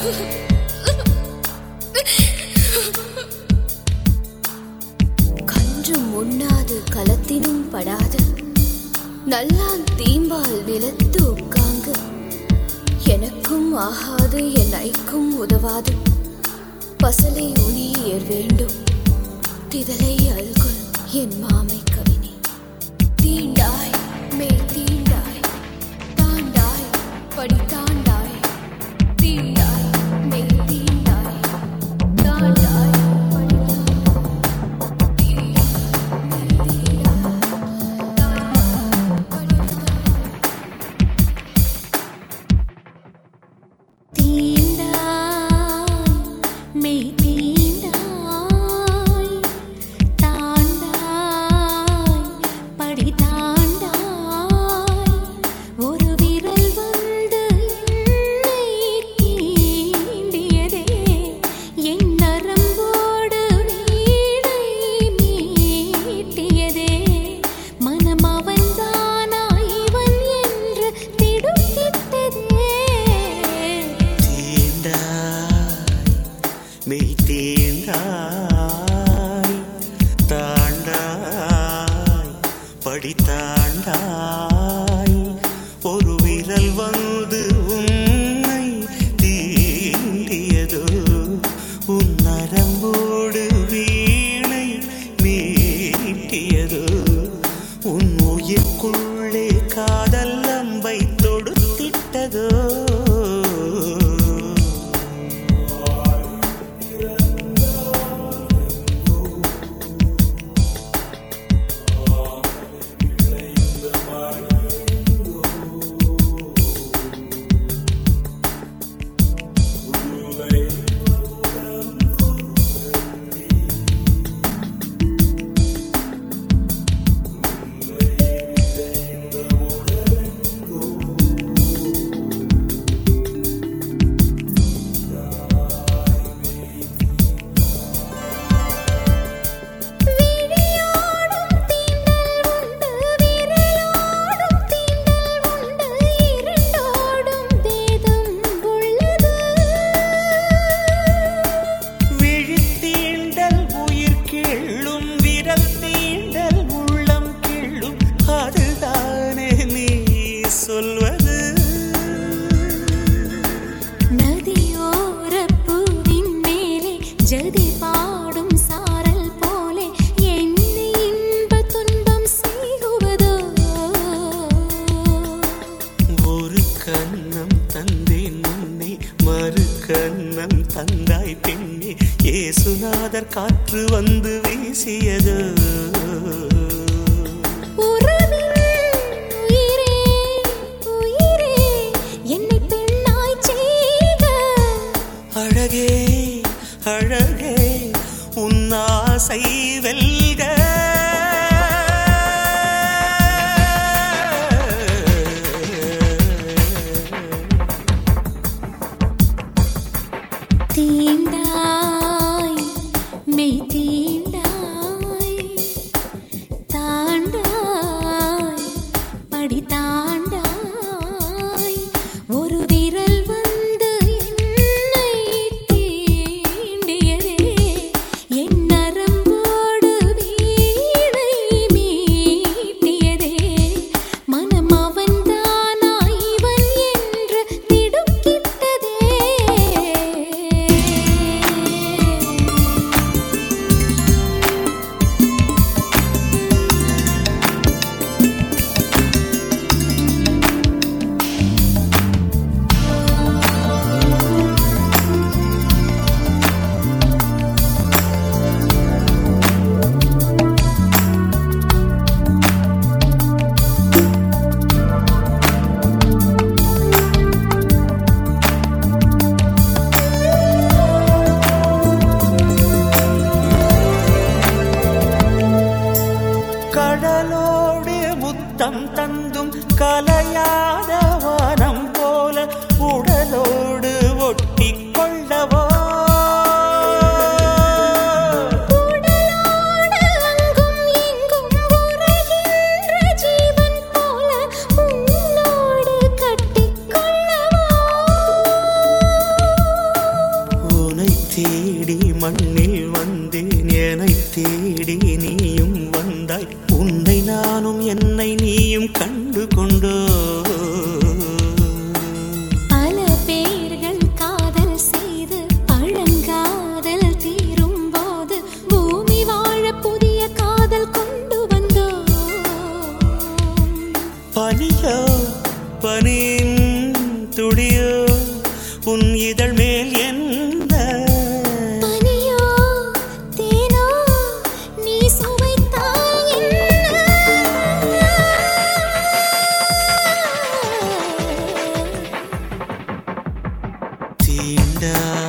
கன்றும் உண்ணாது களத்தினும் படாது நல்லான் தீம்பால் நிலத்து உட்காங்கு எனக்கும் ஆகாது என் ஐக்கும் உதவாது பசலை உனியர் வேண்டும் திதலை அல்குல் என் மாமை கவினி தீண்டாய் மே தீண்டாய் தாண்டாய் படி தாண்டாய் தீண்டாய் மே தீண்டாய் தாண்டாய் படி தீண்டாய் மெய் தீண்டாய் தாண்டாய் படி தாண்டாய் ஒரு விரல் வந்து என்னை தீண்டியதே என் நரம்போடு வீணை மீட்டியதே மனம் அவன்தானா இவன் என்று திடுக்கிட்டதே தீண்டாய் மெய் தீண்டாய் தாண்டாய் படி தாண்டாய் ஒரு விரல் வந்து உன்னை தீண்டியதோ உன் நரம்போடு வீணை மீட்டியதோ உன் உயிர்க்குள்ளே காதல் அம்பை தொடுத்திட்டதோ விழியோடும் தீண்டல் உண்டு விரலோடும் தீண்டல் உண்டு இரண்டோடும் பேதம் உள்ளது விழித்தீண்டல் உயிர் கிள்ளும் விரல் தீண்டல் உள்ளம் கிள்ளும் அதுதானே நீ சொல்வது நதியோரப் பூவின் மேலே ஜதி பாடும் சாரல் போலே என்னை இன்பத் துன்பம் செய்குவதோ ஒரு கண்ணம் தந்தேன் முன்னே மறு கண்ணம் தந்தாய் பெண்ணே ஏசுநாதர் காற்று வந்து வீசியது உறவின் உயிரே உயிரே என்னை பெண்ணாய்ச் செய்க அழகே அழகே உன்னாசை வெல்க தீண்டாய் மெய் தீண்டாய் தாண்டாய் படி தாண்டாய் ஒரு விரல் வந்து என்னை தீண்டியதே என் நரம்போடு வீணை மீட்டியதே மனம் அவன்தானா இவன் என்று திடுக்கிட்டதே கடலோடு முத்தம் தந்தும் கலையாத வானம் போல உடலோடு ஒட்டி கொள்ளவோ உடலோடு அங்கும் இங்கும் உறைகின்ற ஜீவன் போல உன்னோடு கட்டிக்கொள்ளவா உன் இதழ் மேல் என்ன பனியோ தேனோ நீ சுவைத்தால் என்ன தீண்டாத